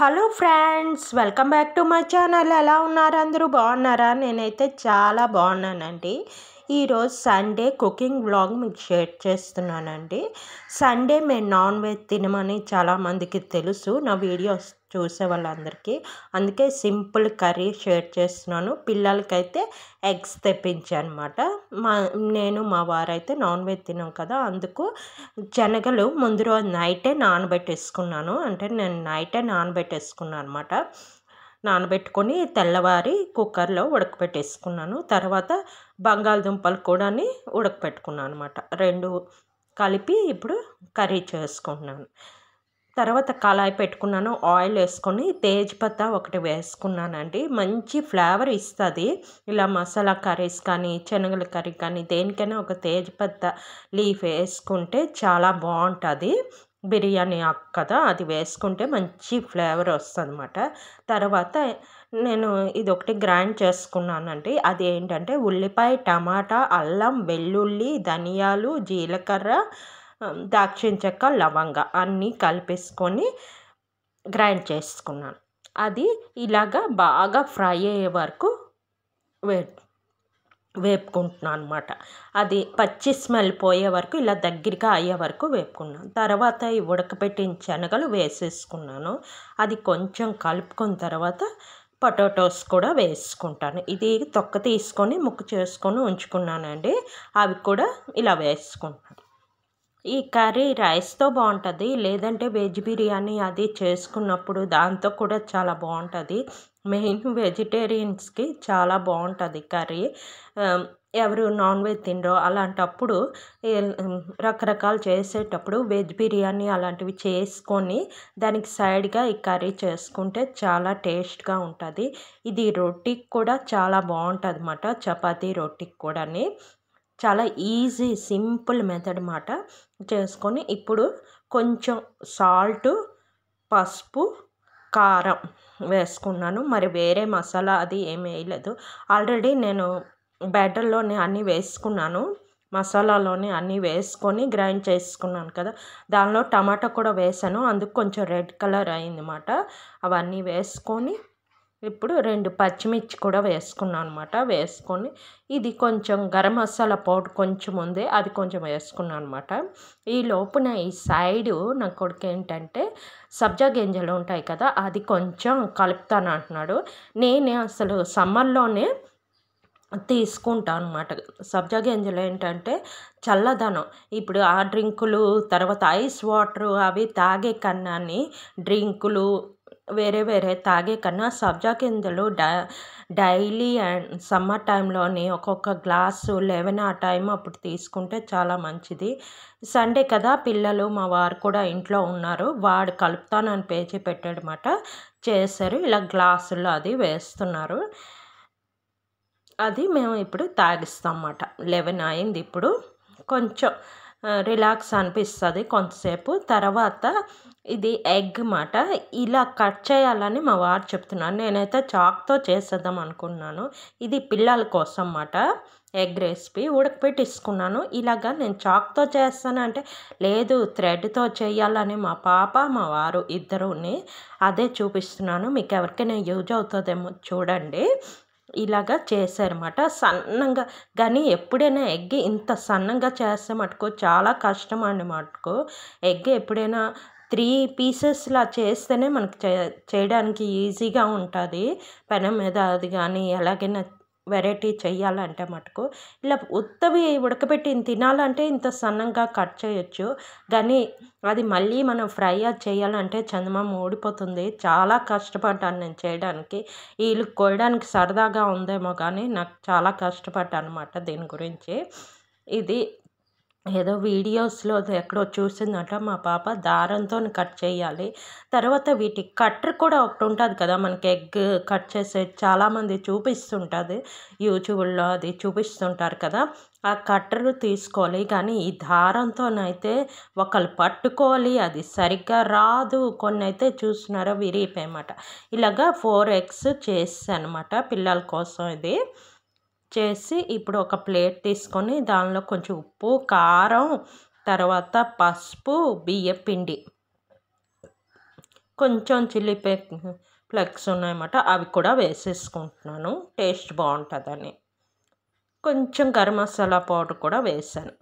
hello friends welcome back to my channel ఎలా ఉన్నారు అందరూ బాగున్నారా నేనైతే చాలా బాగున్నానండి ఈరోజు సండే కుకింగ్ వ్లాగ్ మీకు షేర్ చేస్తున్నానండి సండే మేము నాన్ వెజ్ తినమని చాలామందికి తెలుసు నా వీడియోస్ చూసే వాళ్ళందరికీ అందుకే సింపుల్ కర్రీ షేర్ చేస్తున్నాను పిల్లలకైతే ఎగ్స్ తెప్పించాను అనమాట మా నేను మా వారైతే నాన్ వెజ్ తినాం కదా అందుకు శనగలు ముందు రోజు నైటే నానబెట్టేసుకున్నాను అంటే నేను నైటే నానబెట్టేసుకున్నాను అనమాట నానబెట్టుకొని తెల్లవారి కుక్కర్లో ఉడకపెట్టేసుకున్నాను తర్వాత బంగాళదుంపలు కూడా ఉడకపెట్టుకున్నాను అనమాట రెండు కలిపి ఇప్పుడు కర్రీ చేసుకుంటున్నాను తర్వాత కళాయి పెట్టుకున్నాను ఆయిల్ వేసుకొని తేజ్పత్తా ఒకటి వేసుకున్నానండి మంచి ఫ్లేవర్ ఇస్తుంది ఇలా మసాలా కర్రీస్ కానీ శనగల కర్రీ కానీ దేనికైనా ఒక తేజ్పత్తా లీఫ్ వేసుకుంటే చాలా బాగుంటుంది బిర్యానీ ఆకు కదా అది వేసుకుంటే మంచి ఫ్లేవర్ వస్తుంది అనమాట తర్వాత నేను ఇది ఒకటి గ్రైండ్ చేసుకున్నానండి అది ఏంటంటే ఉల్లిపాయ టమాటా అల్లం వెల్లుల్లి ధనియాలు జీలకర్ర దాల్చిన చెక్క లవంగ అన్నీ కలిపేసుకొని గ్రైండ్ చేసుకున్నాను అది ఇలాగా బాగా ఫ్రై అయ్యే వరకు వే వేపుకుంటున్నాను అనమాట అది పచ్చి స్మెల్ పోయే వరకు ఇలా దగ్గరగా అయ్యే వరకు వేపుకున్నాను తర్వాత ఈ ఉడకపెట్టిన శనగలు వేసేసుకున్నాను అది కొంచెం కలుపుకున్న తర్వాత పొటాటోస్ కూడా వేసుకుంటాను ఇది తొక్క తీసుకొని ముక్కు చేసుకొని ఉంచుకున్నానండి అవి కూడా ఇలా వేసుకుంటాను ఈ కర్రీ రైస్తో బాగుంటుంది లేదంటే వెజ్ బిర్యానీ అది చేసుకున్నప్పుడు దాంతో కూడా చాలా బాగుంటుంది మెయిన్ వెజిటేరియన్స్కి చాలా బాగుంటుంది కర్రీ ఎవరు నాన్ వెజ్ తినరో అలాంటప్పుడు రకరకాలు చేసేటప్పుడు వెజ్ బిర్యానీ అలాంటివి చేసుకొని దానికి సైడ్గా ఈ కర్రీ చేసుకుంటే చాలా టేస్ట్గా ఉంటుంది ఇది రొట్టికి కూడా చాలా బాగుంటుంది అన్నమాట చపాతీ రొట్టికి కూడాని చాలా ఈజీ సింపుల్ మెథడ్ మాట చేసుకొని ఇప్పుడు కొంచెం సాల్ట్ పసుపు కారం వేసుకున్నాను మరి వేరే మసాలా అది ఏమి వేయలేదు ఆల్రెడీ నేను బ్యాటర్లోనే అన్నీ వేసుకున్నాను మసాలాలోనే అన్నీ వేసుకొని గ్రైండ్ చేసుకున్నాను కదా దానిలో టమాటా కూడా వేసాను అందుకు కొంచెం రెడ్ కలర్ అయిందన్నమాట అవన్నీ వేసుకొని ఇప్పుడు రెండు పచ్చిమిర్చి కూడా వేసుకున్నాను అనమాట వేసుకొని ఇది కొంచెం గరం మసాలా పౌడర్ కొంచెం ఉంది అది కొంచెం వేసుకున్నాను అనమాట ఈ లోపున ఈ సైడు నా కొడుకు ఏంటంటే సబ్జా గింజలు ఉంటాయి కదా అది కొంచెం కలుపుతాను అంటున్నాడు నేను అసలు సమ్మర్లోనే తీసుకుంటాను అనమాట సబ్జా గింజలు ఏంటంటే చల్లదనం ఇప్పుడు ఆ డ్రింకులు తర్వాత ఐస్ వాటర్ అవి తాగే కన్నాని డ్రింకులు వేరే వేరే తాగే కన్నా సబ్జా గింజలు డ డైలీ అండ్ సమ్మర్ టైంలోని ఒక్కొక్క గ్లాసు లెవెన్ ఆ టైం అప్పుడు తీసుకుంటే చాలా మంచిది సండే కదా పిల్లలు మా వారు కూడా ఇంట్లో ఉన్నారు వాడు కలుపుతానని పేచి పెట్టాడనమాట చేశారు ఇలా గ్లాసుల్లో అది వేస్తున్నారు అది మేము ఇప్పుడు తాగిస్తాం అన్నమాట లెవెన్ అయింది ఇప్పుడు కొంచెం రిలాక్స్ అనిపిస్తుంది కొంతసేపు తర్వాత ఇది ఎగ్ మాట ఇలా కట్ చేయాలని మా వారు చెప్తున్నారు నేనైతే చాక్తో చేసేద్దాం అనుకున్నాను ఇది పిల్లల కోసం అన్నమాట ఎగ్ రెసిపీ ఉడకపెట్టిసుకున్నాను ఇలాగా నేను చాక్తో చేస్తానంటే లేదు థ్రెడ్తో చేయాలని మా పాప మా వారు ఇద్దరుని అదే చూపిస్తున్నాను మీకు ఎవరికైనా యూజ్ అవుతుందేమో చూడండి ఇలాగా చేశారన్నమాట సన్నంగా కానీ ఎప్పుడైనా ఎగ్ ఇంత సన్నంగా చేస్తే మటుకు చాలా కష్టం అండి మటుకు ఎగ్ ఎప్పుడైనా త్రీ పీసెస్లా చేస్తేనే మనకు చే చేయడానికి ఈజీగా ఉంటుంది పెనం మీద అది కానీ ఎలాగైనా వెరైటీ చేయాలంటే మటుకు ఇలా ఉత్తవి ఉడకబెట్టి తినాలంటే ఇంత సన్నంగా కట్ చేయొచ్చు కానీ అది మళ్ళీ మనం ఫ్రై చేయాలంటే చందమామ ఊడిపోతుంది చాలా కష్టపడ్డాను నేను చేయడానికి వీళ్ళు కోయడానికి సరదాగా ఉందేమో కానీ నాకు చాలా కష్టపడ్డాను అనమాట దీని గురించి ఇది ఏదో వీడియోస్లో ఎక్కడో చూసిందట మా పాప దారంతో కట్ చేయాలి తర్వాత వీటి కట్టర్ కూడా ఒకటి ఉంటుంది కదా మనకి ఎగ్ కట్ చేసే చాలామంది చూపిస్తుంటుంది యూట్యూబ్లో అది చూపిస్తుంటారు కదా ఆ కట్టర్ తీసుకోవాలి కానీ ఈ దారంతోనైతే ఒకళ్ళు పట్టుకోవాలి అది సరిగ్గా రాదు కొన్ని అయితే చూస్తున్నారో విరిగిపోయమాట ఇలాగా ఫోర్ ఎగ్స్ చేసాను అనమాట పిల్లల కోసం ఇది చేసి ఇప్పుడు ఒక ప్లేట్ తీసుకొని దానిలో కొంచెం ఉప్పు కారం తర్వాత పసుపు బియ్యం పిండి కొంచెం చిల్లీ ఫ్లెక్స్ ఉన్నాయన్నమాట అవి కూడా వేసేసుకుంటున్నాను టేస్ట్ బాగుంటుందని కొంచెం గరం మసాలా పౌడర్ కూడా వేసాను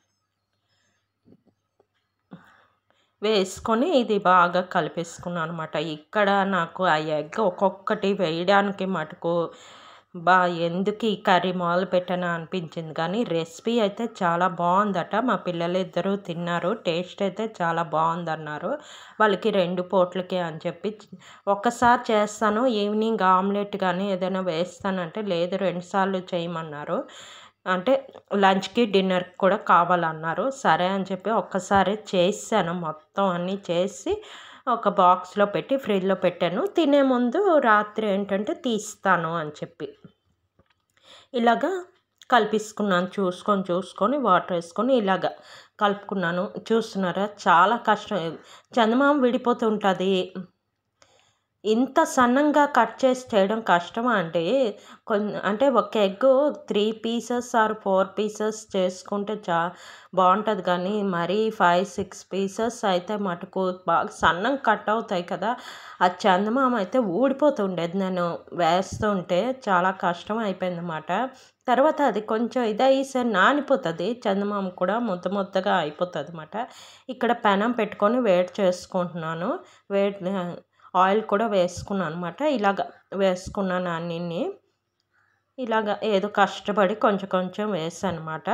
వేసుకొని ఇది బాగా కలిపేసుకున్నాను అనమాట ఇక్కడ నాకు ఆ ఎగ్ ఒక్కొక్కటి వేయడానికి మటుకు బా ఎందుకు ఈ కర్రీ మొదలు పెట్టాను అనిపించింది కానీ రెసిపీ అయితే చాలా బాగుందట మా పిల్లలు ఇద్దరు తిన్నారు టేస్ట్ అయితే చాలా బాగుందన్నారు వాళ్ళకి రెండు పూట్లకి అని చెప్పి ఒక్కసారి చేస్తాను ఈవినింగ్ ఆమ్లెట్ కానీ ఏదైనా వేస్తానంటే లేదు రెండుసార్లు చేయమన్నారు అంటే లంచ్కి డిన్నర్కి కూడా కావాలన్నారు సరే అని చెప్పి ఒక్కసారి చేశాను మొత్తం అన్నీ చేసి ఒక బాక్స్లో పెట్టి ఫ్రిడ్జ్లో పెట్టాను తినే ముందు రాత్రి ఏంటంటే తీస్తాను అని చెప్పి ఇలాగా కలిపిసుకున్నాను చూసుకొని చూసుకొని వాటర్ వేసుకొని ఇలాగ కలుపుకున్నాను చూస్తున్నారా చాలా కష్టం చందమామ విడిపోతుంటుంది ఇంత సన్నంగా కట్ చేసి చేయడం కష్టమా అంటే కొన్ని అంటే ఒక egg three pieces or four pieces చేసుకుంటే చా బాగుంటుంది కానీ మరీ ఫైవ్ సిక్స్ పీసెస్ అయితే మటుకు బాగా సన్నం కట్ అవుతాయి కదా ఆ చందమామ అయితే ఊడిపోతుండేది నేను వేస్తుంటే చాలా కష్టం అయిపోయింది అన్నమాట తర్వాత అది కొంచెం ఇదయ్యేసరి నానిపోతుంది చందమామ కూడా ముద్ద ముద్దగా అయిపోతుంది అనమాట ఇక్కడ పెనం పెట్టుకొని వేడి చేసుకుంటున్నాను వేడి ఆయిల్ కూడా వేసుకున్నాను అనమాట ఇలాగ వేసుకున్నాను అన్నీ ఇలాగ ఏదో కష్టపడి కొంచెం కొంచెం వేసాను అనమాట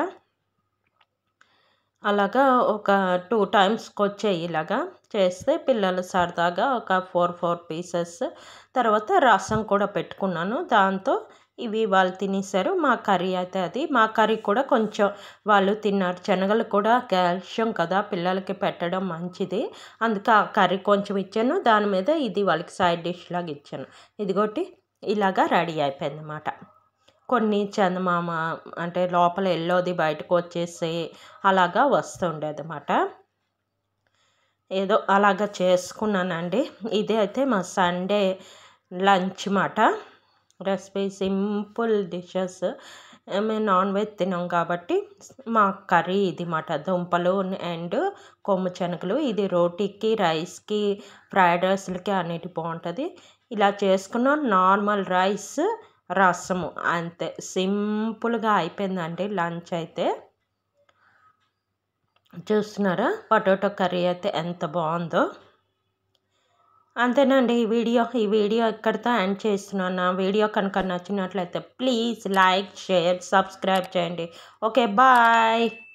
అలాగా ఒక టూ టైమ్స్కి వచ్చాయి ఇలాగా చేస్తే పిల్లలు సరదాగా ఒక ఫోర్ ఫోర్ పీసెస్ తర్వాత రసం కూడా పెట్టుకున్నాను దాంతో ఇవి వాళ్ళు తినేసారు మా కర్రీ అయితే అది మా కర్రీ కూడా కొంచెం వాళ్ళు తిన్నారు శనగలు కూడా కాల్షియం కదా పిల్లలకి పెట్టడం మంచిది అందుకే ఆ కర్రీ కొంచెం ఇచ్చాను దాని మీద ఇది వాళ్ళకి సైడ్ డిష్ లాగా ఇచ్చాను ఇదిగోటి ఇలాగా రెడీ అయిపోయింది అన్నమాట కొన్ని చందమామ అంటే లోపల ఎల్లోది బయటకు వచ్చేసి అలాగా వస్తుండేది అన్నమాట ఏదో అలాగా చేసుకున్నానండి ఇది అయితే మా సండే లంచ్ మాట రెసిపీ సింపుల్ డిషెస్ మేము నాన్ వెజ్ తినాం కాబట్టి మా కర్రీ ఇది మాట దుంపలు అండ్ కొమ్ము శనగలు ఇది రోటీకి రైస్కి ఫ్రైడ్ రైస్లకి అన్నిటి బాగుంటుంది ఇలా చేసుకున్న నార్మల్ రైస్ రసము అంతే సింపుల్గా అయిపోయిందండి లంచ్ అయితే చూస్తున్నారా పొటాటో కర్రీ అయితే ఎంత బాగుందో అంతేనండి ఈ వీడియో ఈ వీడియో ఎక్కడితో ఎండ్ చేస్తున్నాను నా వీడియో కనుక నచ్చినట్లయితే ప్లీజ్ లైక్ షేర్ సబ్స్క్రైబ్ చేయండి ఓకే బాయ్